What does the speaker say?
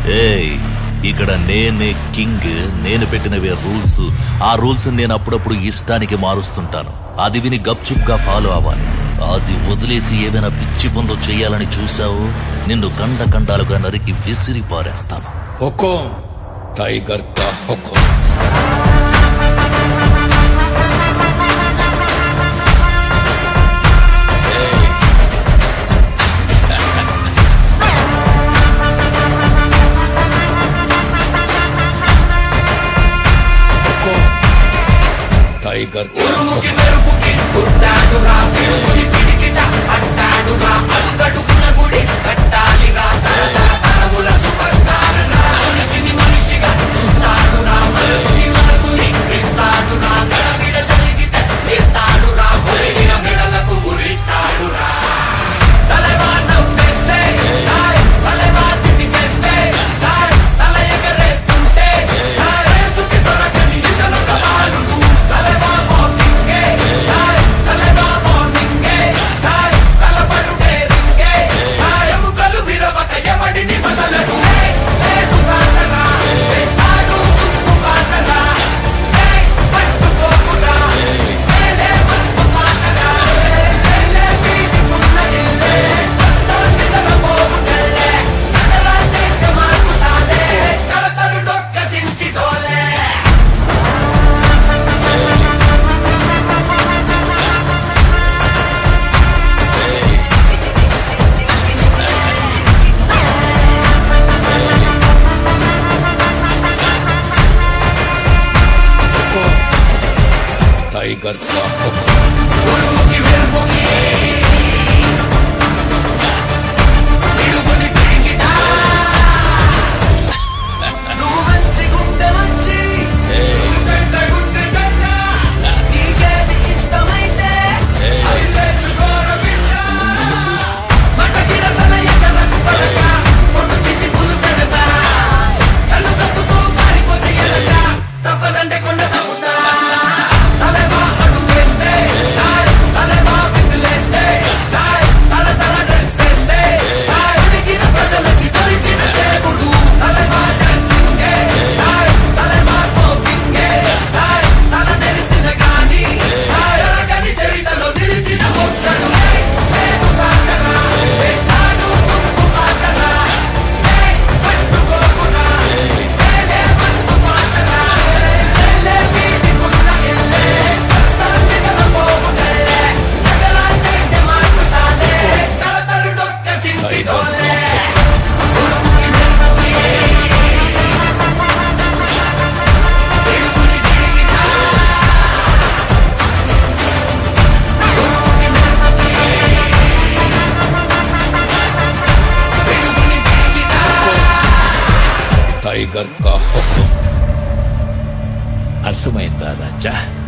ఏయ్ ఇక్కడ నేనే కింగ్ నేను పెట్టినవే రూల్స్ ఆ రూల్స్ నేను అప్పుడప్పుడు ఇష్టానికి మారుస్తుంటాను అది విని గప్చుప్గా ఫాలో అవ్వాలి అది వదిలేసి ఏదైనా పిచ్చి పనులు చేయాలని చూసావు నిన్ను కండ కండాలుగా నరికి విసిరి పారేస్తాను हुकुम टाइगर का हुकुम हुकुम टाइगर का हुकुम टाइगर का हुकुम टाइगर का हुकुम टाइगर का हुकुम అర్థమైందా రాజా